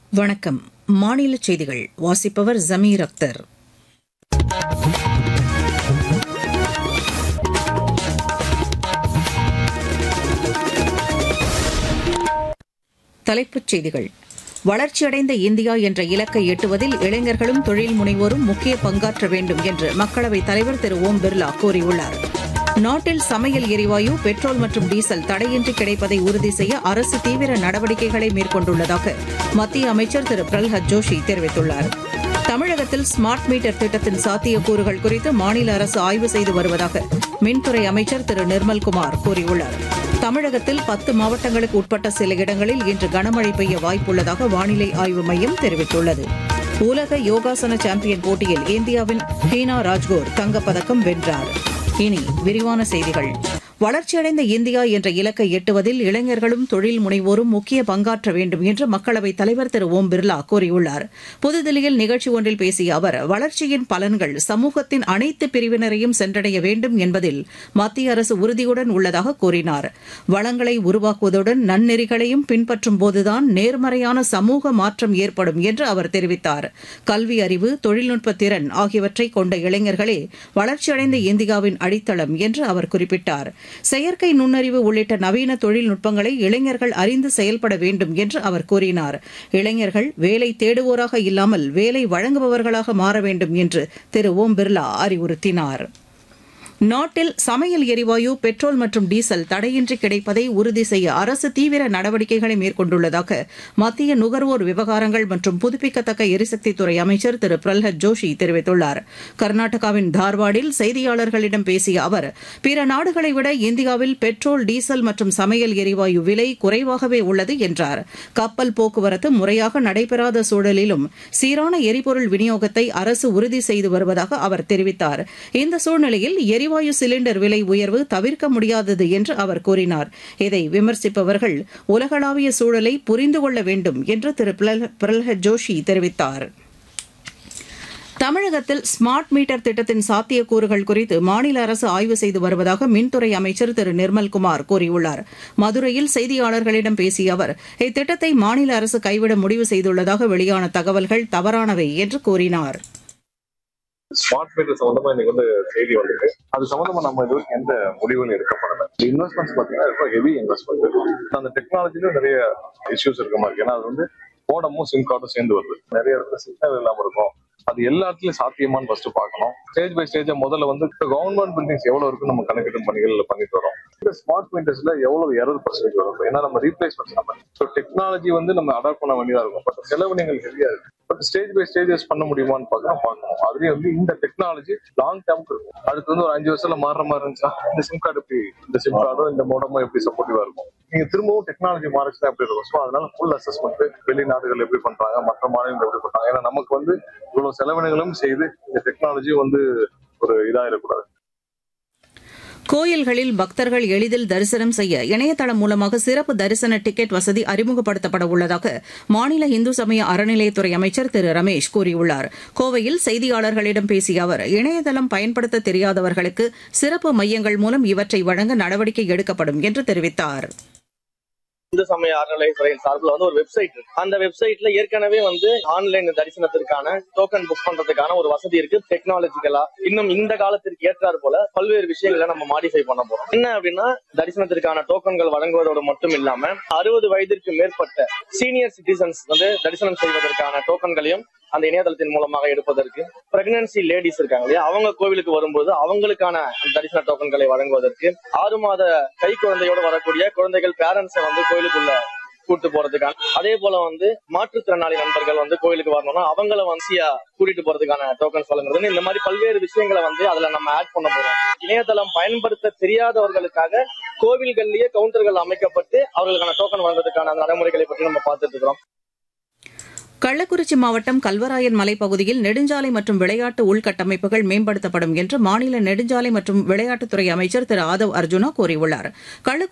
வணக்கம் மாநில செய்திகள் வாசிப்பவர் ஜமீர் அக்தர் தலைப்புச் செய்திகள் வளர்ச்சியடைந்த இந்தியா என்ற இலக்கை எட்டுவதில் இளைஞர்களும் தொழில் முனைவோரும் முக்கிய பங்காற்ற வேண்டும் என்று மக்களவைத் தலைவர் திரு ஓம் பிர்லா கூறியுள்ளார் நாட்டில் சமையல் எரிவாயு பெட்ரோல் மற்றும் டீசல் தடையின்றி கிடைப்பதை உறுதி செய்ய அரசு தீவிர நடவடிக்கைகளை மேற்கொண்டுள்ளதாக மத்திய அமைச்சர் திரு பிரல்ஹத் ஜோஷி தெரிவித்துள்ளார் தமிழகத்தில் ஸ்மார்ட் மீட்டர் திட்டத்தின் சாத்தியக்கூறுகள் குறித்து மாநில அரசு ஆய்வு செய்து வருவதாக மின்துறை அமைச்சர் திரு நிர்மல்குமார் கூறியுள்ளார் தமிழகத்தில் பத்து மாவட்டங்களுக்கு உட்பட்ட சில இடங்களில் இன்று கனமழை பெய்ய வாய்ப்புள்ளதாக வானிலை ஆய்வு மையம் தெரிவித்துள்ளது உலக யோகாசன சாம்பியன் போட்டியில் இந்தியாவின் ஹீனா ராஜ்கோர் தங்கப்பதக்கம் வென்றார் இனி விரிவான செய்திகள் வளர்ச்சியடைந்த இந்தியா என்ற இலக்கை எட்டுவதில் இளைஞர்களும் தொழில் முனைவோரும் முக்கிய பங்காற்ற வேண்டும் என்று மக்களவைத் தலைவர் திரு ஓம் பிர்லா கூறியுள்ளார் புதுதில்லியில் நிகழ்ச்சி ஒன்றில் பேசிய அவர் வளர்ச்சியின் பலன்கள் சமூகத்தின் அனைத்து பிரிவினரையும் சென்றடைய வேண்டும் என்பதில் மத்திய அரசு உறுதியுடன் உள்ளதாக கூறினார் வளங்களை உருவாக்குவதுடன் நன்னெறிகளையும் பின்பற்றும் போதுதான் நேர்மறையான சமூக மாற்றம் ஏற்படும் என்று அவர் தெரிவித்தார் கல்வி அறிவு தொழில்நுட்ப திறன் ஆகியவற்றை கொண்ட இளைஞர்களே வளர்ச்சியடைந்த இந்தியாவின் அடித்தளம் என்று அவர் குறிப்பிட்டார் செயற்கை நுண்ணறிவு உள்ளிட்ட நவீன தொழில்நுட்பங்களை இளைஞர்கள் அறிந்து செயல்பட வேண்டும் என்று அவர் கூறினார் இளைஞர்கள் வேலை தேடுவோராக இல்லாமல் வேலை வழங்குபவர்களாக மாற வேண்டும் என்று திரு ஓம் பிர்லா அறிவுறுத்தினார் நாட்டில் சமையல் எரிவாயு பெட்ரோல் மற்றும் டீசல் தடையின்றி கிடைப்பதை உறுதி செய்ய அரசு தீவிர நடவடிக்கைகளை மேற்கொண்டுள்ளதாக மத்திய நுகர்வோர் விவகாரங்கள் மற்றும் புதுப்பிக்கத்தக்க எரிசக்தித்துறை அமைச்சர் திரு பிரல்ஹத் ஜோஷி தெரிவித்துள்ளார் கர்நாடகாவின் தார்வாடில் செய்தியாளர்களிடம் பேசிய அவர் பிற நாடுகளை விட இந்தியாவில் பெட்ரோல் டீசல் மற்றும் சமையல் எரிவாயு விலை குறைவாகவே உள்ளது என்றார் கப்பல் போக்குவரத்து முறையாக நடைபெறாத சூழலிலும் சீரான எரிபொருள் விநியோகத்தை அரசு உறுதி செய்து வருவதாக அவர் தெரிவித்தார் இந்த சூழ்நிலையில் எரி எரிவாயு சிலிண்டர் விலை உயர்வு தவிர்க்க முடியாதது என்று அவர் கூறினார் இதை விமர்சிப்பவர்கள் உலகளாவிய சூழலை புரிந்து கொள்ள வேண்டும் என்று திரு பிரல்ஹத் ஜோஷி தெரிவித்தார் தமிழகத்தில் ஸ்மார்ட் மீட்டர் திட்டத்தின் சாத்தியக்கூறுகள் குறித்து மாநில அரசு ஆய்வு செய்து வருவதாக மின்துறை அமைச்சர் திரு நிர்மல்குமார் கூறியுள்ளார் மதுரையில் செய்தியாளர்களிடம் பேசிய அவர் இத்திட்டத்தை மாநில அரசு கைவிட முடிவு செய்துள்ளதாக வெளியான தகவல்கள் தவறானவை என்று கூறினார் ஸ்மார்ட் மீட்டர் சம்பந்தமா இன்னைக்கு வந்து செய்தி வந்திருக்கு அது சம்பந்தமா நம்ம இது வரைக்கும் எந்த முடிவுகளும் எடுக்கப்படல இன்வெஸ்ட்மெண்ட்ஸ் பாத்தீங்கன்னா ரொம்ப ஹெவி இன்வெஸ்ட்மெண்ட் அந்த டெக்னாலஜிலும் நிறைய இஷ்யூஸ் இருக்க மாதிரி ஏன்னா அது வந்து மோடமும் சிம் கார்டும் சேர்ந்து வருது நிறைய இடத்துல சிக்னல் இல்லாம இருக்கும் அது எல்லா இடத்துலயும் சாத்தியமானு ஃபர்ஸ்ட் பார்க்கணும் ஸ்டேஜ் பை ஸ்டேஜா முதல்ல வந்து கவர்மெண்ட் பில்டிங்ஸ் எவ்வளவு இருக்கு நம்ம கணக்கெடும் பணிகள் பண்ணிட்டு வரோம் இந்த ஸ்மார்ட் மீட்டர்ஸ்ல எவ்வளவு எரர் பர்சன்டேஜ் வரும் ஏன்னா நம்ம ரீப்ளேஸ்மெண்ட் நம்ம ஸோ டெக்னாலஜி வந்து நம்ம அடாப்ட் பண்ண வேண்டியதா இருக்கும் பட் செலவினங்கள் ஹெவியா இருக்கு பட் ஸ்டேஜ் பை ஸ்டேஜஸ் பண்ண முடியுமான்னு பார்க்கணும் பார்க்கணும் அதுலயும் வந்து இந்த டெக்னாலஜி லாங் டேர்ம் இருக்கும் அடுத்து வந்து ஒரு அஞ்சு வருஷத்துல மாறுற மாதிரி இருந்துச்சா இந்த சிம் கார்டு எப்படி இந்த சிம் கார்டும் இந்த மோடமும் எப்படி சப்போர்ட்டிவா இருக்கும் நீங்க திரும்பவும் டெக்னாலஜி மாறிச்சுன்னா எப்படி இருக்கும் ஸோ அதனால ஃபுல் அசஸ்மெண்ட் வெளிநாடுகள் எப்படி பண்றாங்க மற்ற மாநிலங்கள் எப்படி பண்றாங்க ஏன்னா நமக்கு வந்து இவ்வளவு செலவினங்களும் செய்து இந்த டெக்னாலஜி வந்து ஒரு இதாயிடக்கூடாது கோயில்களில் பக்தர்கள் எளிதில் தரிசனம் செய்ய இணையதளம் மூலமாக சிறப்பு தரிசன டிக்கெட் வசதி அறிமுகப்படுத்தப்பட உள்ளதாக மாநில இந்து சமய அறநிலையத்துறை அமைச்சர் திரு ரமேஷ் கூறியுள்ளார் கோவையில் செய்தியாளர்களிடம் பேசிய அவர் இணையதளம் பயன்படுத்த தெரியாதவர்களுக்கு சிறப்பு மையங்கள் மூலம் இவற்றை வழங்க நடவடிக்கை எடுக்கப்படும் என்று தெரிவித்தார் இந்து சமய அறநிலையத்துறையின் சார்பில் வந்து ஒரு வெப்சைட் இருக்கு அந்த வெப்சைட்ல ஏற்கனவே வந்து ஆன்லைன் தரிசனத்திற்கான டோக்கன் புக் பண்றதுக்கான ஒரு வசதி இருக்கு டெக்னாலஜிக்கலா இன்னும் இந்த காலத்திற்கு ஏற்றாறு போல பல்வேறு விஷயங்களை நம்ம மாடிஃபை பண்ண போறோம் என்ன அப்படின்னா தரிசனத்திற்கான டோக்கன்கள் வழங்குவதோடு மட்டும் இல்லாம அறுபது வயதிற்கு மேற்பட்ட சீனியர் சிட்டிசன்ஸ் வந்து தரிசனம் செய்வதற்கான டோக்கன்களையும் அந்த இணையதளத்தின் மூலமாக எடுப்பதற்கு பிரெக்னன்சி லேடிஸ் இருக்காங்க இல்லையா அவங்க கோவிலுக்கு வரும்போது அவங்களுக்கான தரிசன டோக்கன்களை வழங்குவதற்கு ஆறு மாத கை குழந்தையோட வரக்கூடிய குழந்தைகள் பேரண்ட்ஸை வந்து கோயிலுக்குள்ள கூட்டு போறதுக்கான அதே போல வந்து மாற்றுத்திறனாளி நண்பர்கள் வந்து கோயிலுக்கு வரணும்னா அவங்கள வன்சியா கூட்டிட்டு போறதுக்கான டோக்கன்ஸ் வழங்குறது இந்த மாதிரி பல்வேறு விஷயங்களை வந்து அதுல நம்ம ஆட் பண்ண போறோம் இணையதளம் பயன்படுத்த தெரியாதவர்களுக்காக கோவில்கள்லயே கவுண்டர்கள் அமைக்கப்பட்டு அவர்களுக்கான டோக்கன் வழங்குறதுக்கான நடைமுறைகளை பற்றி நம்ம பார்த்துட்டு இருக்கிறோம் கள்ளக்குறிச்சி மாவட்டம் கல்வராயன் மலைப்பகுதியில் நெடுஞ்சாலை மற்றும் விளையாட்டு உள்கட்டமைப்புகள் மேம்படுத்தப்படும் என்று மாநில நெடுஞ்சாலை மற்றும் விளையாட்டுத்துறை அமைச்சர் திரு ஆதவ் அர்ஜுனா கூறியுள்ளார்